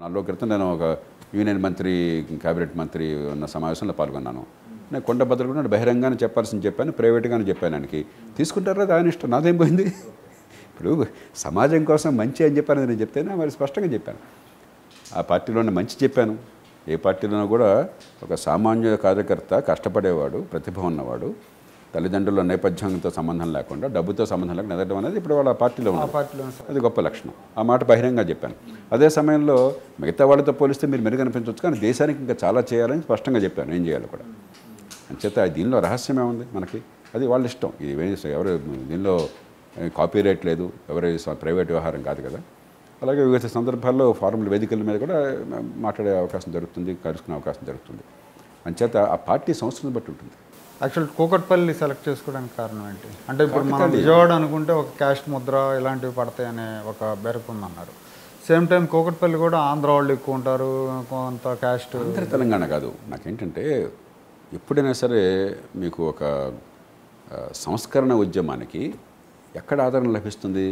నాలుగు రోజుల క్రితం నేను ఒక యూనియన్ మంత్రి కేబినెట్ మంత్రి ఉన్న సమావేశంలో పాల్గొన్నాను నేను కొండ భద్ర కూడా బహిరంగానే చెప్పాల్సింది చెప్పాను ప్రైవేట్గానే చెప్పాను ఆయనకి తీసుకుంటారా అది ఆయన ఇష్టం నాదేం పోయింది ఇప్పుడు సమాజం కోసం మంచి అని చెప్పాను నేను చెప్తేనే మరి స్పష్టంగా చెప్పాను ఆ పార్టీలోనే మంచి చెప్పాను ఏ పార్టీలోనూ కూడా ఒక సామాన్య కార్యకర్త కష్టపడేవాడు ప్రతిభ ఉన్నవాడు తల్లిదండ్రుల నేపథ్యంతో సంబంధం లేకుండా డబ్బుతో సంబంధం లేకుండా ఎదగడం అనేది ఇప్పుడు వాళ్ళ పార్టీలో ఆ ఉంది పార్టీలో అది గొప్ప లక్షణం ఆ మాట బహిరంగంగా చెప్పాను అదే సమయంలో మిగతా వాళ్ళతో పోలిస్తే మీరు మెరుగనిపించవచ్చు కానీ దేశానికి ఇంకా చాలా చేయాలని స్పష్టంగా చెప్పాను ఏం చేయాలి కూడా అంచేత దీనిలో రహస్యమే ఉంది మనకి అది వాళ్ళ ఇష్టం ఇది ఏ- ఎవరు దీనిలో కాపీ రైట్ లేదు ఎవరి స్వ- ప్రైవేట్ వ్యవహారం కాదు కదా అలాగే వివిధ సందర్భాల్లో ఫార్మల్ వేదికల మీద కూడా మాట్లాడే అవకాశం జరుగుతుంది కలుసుకునే అవకాశం జరుగుతుంది అంచేత ఆ పార్టీ సంస్థను బట్టి ఉంటుంది యాక్చువల్ కూకట్పల్లి సెలెక్ట్ చేసుకోవడానికి కారణం ఏంటి అంటే ఇప్పుడు మనం విజయవాడ అనుకుంటే ఒక క్యాస్ట్ ముద్ర ఇలాంటివి పడతాయనే ఒక బెరకు ఉందన్నారు సేమ్ టైం కూకట్పల్లి కూడా ఆంధ్ర వాళ్ళు ఎక్కువ ఉంటారు కొంత క్యాస్ట్ అందరి తెలంగాణ కాదు నాకేంటంటే ఎప్పుడైనా సరే మీకు ఒక ఆ, సంస్కరణ ఉద్యమానికి ఎక్కడ ఆదరణ లభిస్తుంది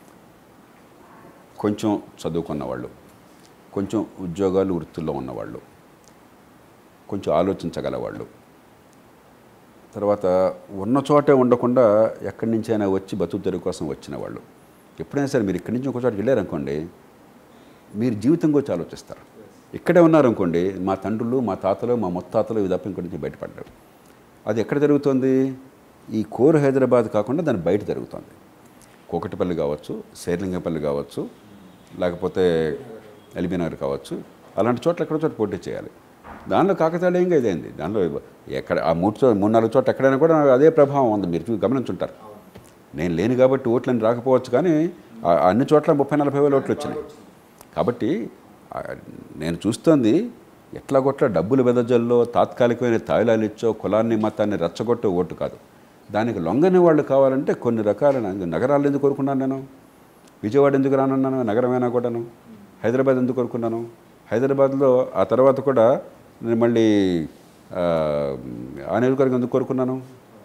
కొంచెం చదువుకున్న వాళ్ళు కొంచెం ఉద్యోగాలు వృత్తుల్లో ఉన్నవాళ్ళు కొంచెం ఆలోచించగల వాళ్ళు తర్వాత ఉన్న చోటే ఉండకుండా ఎక్కడి నుంచైనా వచ్చి బతుకు తెరుగు కోసం వచ్చిన వాళ్ళు ఎప్పుడైనా సరే మీరు ఇక్కడి నుంచి ఒక చోటకి వెళ్ళారనుకోండి మీరు జీవితం గురించి ఆలోచిస్తారు ఇక్కడే ఉన్నారనుకోండి మా తండ్రులు మా తాతలు మా ముత్తాతలు ఇవి తప్ప ఇంకొంచెం బయటపడ్డారు అది ఎక్కడ జరుగుతుంది ఈ కోర్ హైదరాబాద్ కాకుండా దాని బయట జరుగుతుంది కోకటిపల్లి కావచ్చు శేర్లింగపల్లి కావచ్చు లేకపోతే ఎల్బీనగర్ కావచ్చు అలాంటి చోట్ల ఎక్కడో చోట పోటీ చేయాలి దానిలో కాకతాళీయంగా ఇదేంది దానిలో ఎక్కడ ఆ మూడు చో మూడు నాలుగు చోట్ల ఎక్కడైనా కూడా అదే ప్రభావం ఉంది మీరు చూ- గమనించుంటారు నేను లేను కాబట్టి ఓట్లని రాకపోవచ్చు కానీ ఆ అన్ని చోట్ల ముప్పై నలభై వేల ఓట్లు వచ్చినాయి కాబట్టి ఆ, నేను చూస్తోంది ఎట్లా కొట్ల డబ్బులు వెదజల్లో తాత్కాలికమైన తాయిలాలు ఇచ్చో కులాన్ని మతాన్ని రెచ్చగొట్టే ఓటు కాదు దానికి లొంగని వాళ్ళు కావాలంటే కొన్ని రకాల న- నగరాలు ఎందుకు కోరుకున్నాను నేను విజయవాడ ఎందుకు రానున్నాను నగరమైనా కూడాను హైదరాబాద్ ఎందుకు కోరుకున్నాను హైదరాబాద్లో ఆ తర్వాత కూడా నేను మళ్ళీ ఆ, ఆ నియోజకవర్గం ఎందుకు కోరుకున్నాను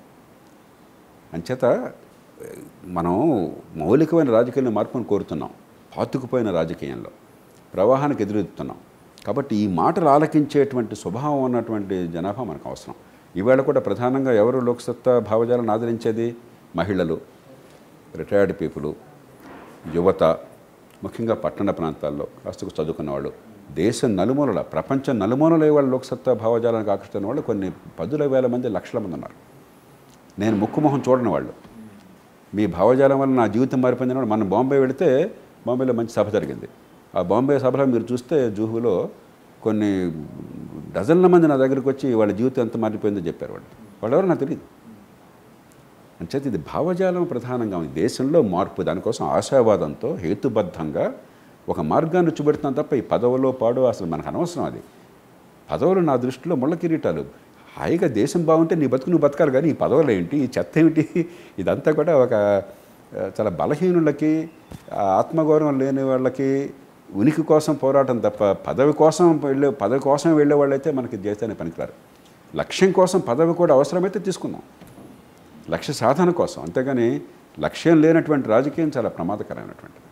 అంచేత మనం మౌలికమైన రాజకీయ మార్పును కోరుతున్నాం పాతుకుపోయిన రాజకీయంలో ప్రవాహానికి ఎదురెత్తుతున్నాం కాబట్టి ఈ మాటలు ఆలకించేటువంటి స్వభావం ఉన్నటువంటి జనాభా మనకు అవసరం ఈవేళ కూడా ప్రధానంగా ఎవరు లోక్సత్తా భావజాలను ఆదరించేది మహిళలు రిటైర్డ్ పీపుల్ యువత ముఖ్యంగా పట్టణ ప్రాంతాల్లో కాస్త చదువుకున్న వాళ్ళు దేశం నలుమూలల ప్రపంచం నలుమూలల వాళ్ళ లోక్సత్తా భావజాలానికి ఆకర్షిస్తున్న వాళ్ళు కొన్ని పదుల వేల మంది లక్షల మంది ఉన్నారు నేను ముక్కు మొహం చూడని వాళ్ళు మీ భావజాలం వల్ల నా జీవితం మారిపోయింది అని మనం బాంబే వెళితే బాంబేలో మంచి సభ జరిగింది ఆ బాంబే సభలో మీరు చూస్తే జూహులో కొన్ని డజన్ల మంది నా దగ్గరికి వచ్చి వాళ్ళ జీవితం ఎంత మారిపోయిందో చెప్పారు వాళ్ళు వాళ్ళెవరో నాకు తెలియదు అంచేత ఇది భావజాలం ప్రధానంగా ఉంది దేశంలో మార్పు దానికోసం ఆశావాదంతో హేతుబద్ధంగా ఒక మార్గాన్ని చూపెడుతున్నాం తప్ప ఈ పదవులో పాడు అసలు మనకు అనవసరం అది పదవులు నా దృష్టిలో ముళ్ళ కిరీటాలు హాయిగా దేశం బాగుంటే నీ బతుకు నువ్వు బతకాలి కానీ ఈ పదవులు ఏంటి ఈ చెత్త ఏమిటి ఇదంతా కూడా ఒక ఆ, చాలా బలహీనులకి ఆ, ఆత్మగౌరవం లేని వాళ్ళకి ఉనికి కోసం పోరాటం తప్ప పదవి కోసం వెళ్ళే పదవి కోసం వెళ్ళే వాళ్ళైతే మనకి దేశానికి పనికిరారు లక్ష్యం కోసం పదవి కూడా అవసరమైతే తీసుకుందాం లక్ష్య సాధన కోసం అంతేగాని లక్ష్యం లేనటువంటి రాజకీయం చాలా ప్రమాదకరమైనటువంటిది